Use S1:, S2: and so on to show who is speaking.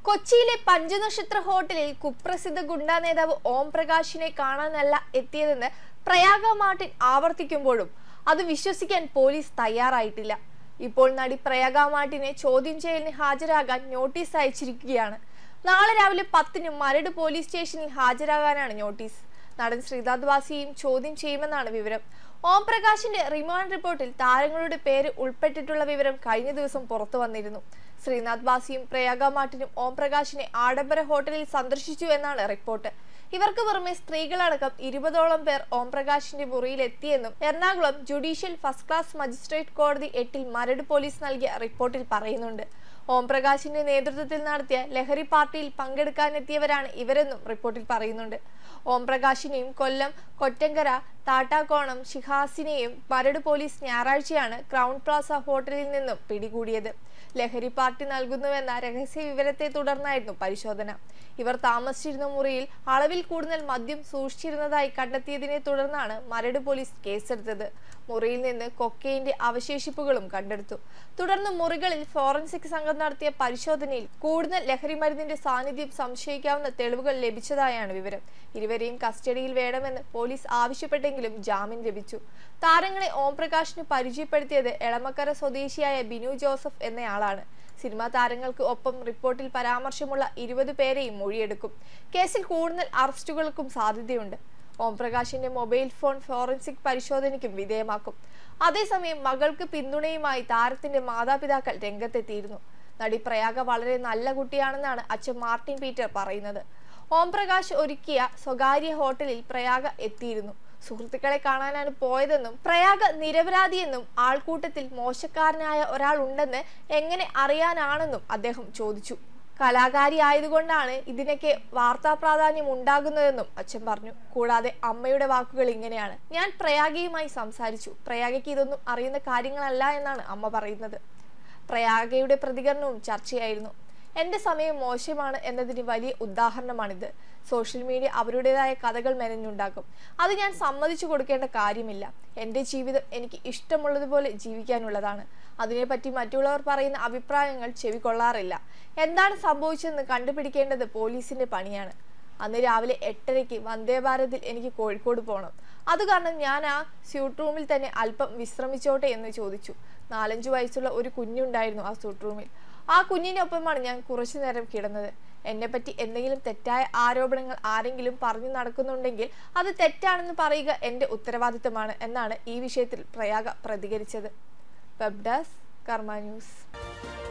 S1: കൊച്ചിയിലെ പഞ്ചനക്ഷത്ര ഹോട്ടലിൽ കുപ്രസിദ്ധ ഗുണ്ടാ നേതാവ് ഓം പ്രകാശിനെ കാണാനല്ല എത്തിയതെന്ന് പ്രയാഗ മാർട്ടിൻ ആവർത്തിക്കുമ്പോഴും അത് വിശ്വസിക്കാൻ പോലീസ് തയ്യാറായിട്ടില്ല ഇപ്പോൾ നടി പ്രയാഗ മാർട്ടിനെ ചോദ്യം ചെയ്യലിന് ഹാജരാകാൻ നോട്ടീസ് അയച്ചിരിക്കുകയാണ് നാളെ രാവിലെ പത്തിന് മരട് പോലീസ് സ്റ്റേഷനിൽ ഹാജരാകാനാണ് നോട്ടീസ് നടൻ ശ്രീനാഥ് വാസിയെയും ചോദ്യം ചെയ്യുമെന്നാണ് വിവരം ഓം പ്രകാശിന്റെ റിമാൻഡ് റിപ്പോർട്ടിൽ താരങ്ങളുടെ പേര് ഉൾപ്പെട്ടിട്ടുള്ള വിവരം കഴിഞ്ഞ ദിവസം പുറത്തു വന്നിരുന്നു ശ്രീനാഥ് ബാസിയും പ്രയാഗ മാർട്ടിനും ഓം പ്രകാശിനെ ആഡംബര ഹോട്ടലിൽ സന്ദർശിച്ചു എന്നാണ് റിപ്പോർട്ട് ഇവർക്ക് പുറമെ സ്ത്രീകളടക്കം ഇരുപതോളം പേർ ഓം പ്രകാശിന്റെ മുറിയിൽ എത്തിയെന്നും Ernakulam judicial first class magistrate കോടതി എട്ടിൽ മരട് പോലീസ് നൽകിയ റിപ്പോർട്ടിൽ പറയുന്നുണ്ട് ഓം പ്രകാശിന്റെ നേതൃത്വത്തിൽ നടത്തിയ ലഹരി പാർട്ടിയിൽ പങ്കെടുക്കാനെത്തിയവരാണ് ഇവരെന്നും റിപ്പോർട്ടിൽ പറയുന്നുണ്ട് ഓം പ്രകാശിനെയും കൊല്ലം കൊറ്റങ്കര താട്ടാക്കോണം ഷിഹാസിനെയും മരട് പോലീസ് ഞായറാഴ്ചയാണ് ക്രൗൺ പ്ലാസ ഹോട്ടലിൽ നിന്നും പിടികൂടിയത് ലഹരി പാർട്ടി നൽകുന്നുവെന്ന രഹസ്യ വിവരത്തെ തുടർന്നായിരുന്നു പരിശോധന ഇവർ താമസിച്ചിരുന്ന മുറിയിൽ അളവിൽ കൂടുതൽ മദ്യം സൂക്ഷിച്ചിരുന്നതായി കണ്ടെത്തിയതിനെ തുടർന്നാണ് മരട് പോലീസ് കേസെടുത്തത് മുറിയിൽ നിന്ന് കൊക്കൈന്റെ അവശേഷിപ്പുകളും കണ്ടെടുത്തു തുടർന്ന് മുറികളിൽ ഫോറൻസിക് സംഘം നടത്തിയ പരിശോധനയിൽ കൂടുതൽ ലഹരി മരുന്നിന്റെ സാന്നിധ്യം സംശയിക്കാവുന്ന തെളിവുകൾ ലഭിച്ചതായാണ് വിവരം ഇരുവരെയും കസ്റ്റഡിയിൽ വേണമെന്ന് പോലീസ് ആവശ്യപ്പെട്ടെങ്കിലും ജാമ്യം ലഭിച്ചു താരങ്ങളെ ഓം പ്രകാശിന് പരിചയപ്പെടുത്തിയത് എളമക്കര സ്വദേശിയായ ബിനു ജോസഫ് എന്നയാളാണ് സിനിമാ താരങ്ങൾക്ക് ഒപ്പം റിപ്പോർട്ടിൽ പരാമർശമുള്ള ഇരുപത് പേരെയും മൊഴിയെടുക്കും കേസിൽ കൂടുതൽ അറസ്റ്റുകൾക്കും സാധ്യതയുണ്ട് ഓം പ്രകാശിന്റെ മൊബൈൽ ഫോൺ ഫോറൻസിക് പരിശോധനയ്ക്കും വിധേയമാക്കും അതേസമയം മകൾക്ക് പിന്തുണയുമായി താരത്തിന്റെ മാതാപിതാക്കൾ രംഗത്തെത്തിയിരുന്നു നടി പ്രയാഗ വളരെ നല്ല കുട്ടിയാണെന്നാണ് അച്ഛൻ മാർട്ടിൻ പീറ്റർ പറയുന്നത് ഓം പ്രകാശ് ഒരുക്കിയ സ്വകാര്യ ഹോട്ടലിൽ പ്രയാഗ എത്തിയിരുന്നു സുഹൃത്തുക്കളെ കാണാനാണ് പോയതെന്നും പ്രയാഗ നിരപരാധിയെന്നും ആൾക്കൂട്ടത്തിൽ മോശക്കാരനായ ഒരാൾ ഉണ്ടെന്ന് എങ്ങനെ അറിയാനാണെന്നും അദ്ദേഹം ചോദിച്ചു കലാകാരി ആയതുകൊണ്ടാണ് ഇതിനൊക്കെ വാർത്താ പ്രാധാന്യം ഉണ്ടാകുന്നതെന്നും അച്ഛൻ പറഞ്ഞു കൂടാതെ അമ്മയുടെ വാക്കുകൾ ഇങ്ങനെയാണ് ഞാൻ പ്രയാഗയുമായി സംസാരിച്ചു പ്രയാഗയ്ക്ക് ഇതൊന്നും അറിയുന്ന കാര്യങ്ങളല്ല എന്നാണ് അമ്മ പറയുന്നത് പ്രയാഗയുടെ പ്രതികരണവും ചർച്ചയായിരുന്നു എന്റെ സമയം മോശമാണ് എന്നതിന് വലിയ ഉദാഹരണമാണിത് സോഷ്യൽ മീഡിയ അവരുടേതായ കഥകൾ മെനഞ്ഞുണ്ടാക്കും അത് ഞാൻ സമ്മതിച്ചു കൊടുക്കേണ്ട കാര്യമില്ല എൻ്റെ ജീവിതം എനിക്ക് ഇഷ്ടമുള്ളതുപോലെ ജീവിക്കാനുള്ളതാണ് അതിനെപ്പറ്റി മറ്റുള്ളവർ പറയുന്ന അഭിപ്രായങ്ങൾ ചെവിക്കൊള്ളാറില്ല എന്താണ് സംഭവിച്ചതെന്ന് കണ്ടുപിടിക്കേണ്ടത് പോലീസിന്റെ പണിയാണ് അന്ന് രാവിലെ എട്ടരയ്ക്ക് വന്ദേ ഭാരതിൽ എനിക്ക് കോഴിക്കോട് പോകണം അത് കാരണം ഞാൻ ആ സ്യൂട്ട് റൂമിൽ തന്നെ അല്പം വിശ്രമിച്ചോട്ടെ എന്ന് ചോദിച്ചു നാലഞ്ചു വയസ്സുള്ള ഒരു കുഞ്ഞുണ്ടായിരുന്നു ആ സ്യൂട്ട് റൂമിൽ ആ കുഞ്ഞിനൊപ്പമാണ് ഞാൻ കുറച്ചു നേരം കിടന്നത് എന്നെപ്പറ്റി എന്തെങ്കിലും തെറ്റായ ആരോപണങ്ങൾ ആരെങ്കിലും പറഞ്ഞു നടക്കുന്നുണ്ടെങ്കിൽ അത് തെറ്റാണെന്ന് പറയുക എൻ്റെ ഉത്തരവാദിത്തമാണ് എന്നാണ് ഈ വിഷയത്തിൽ പ്രയാഗ പ്രതികരിച്ചത് വെബ് ഡെസ്ക് കർമ്മ ന്യൂസ്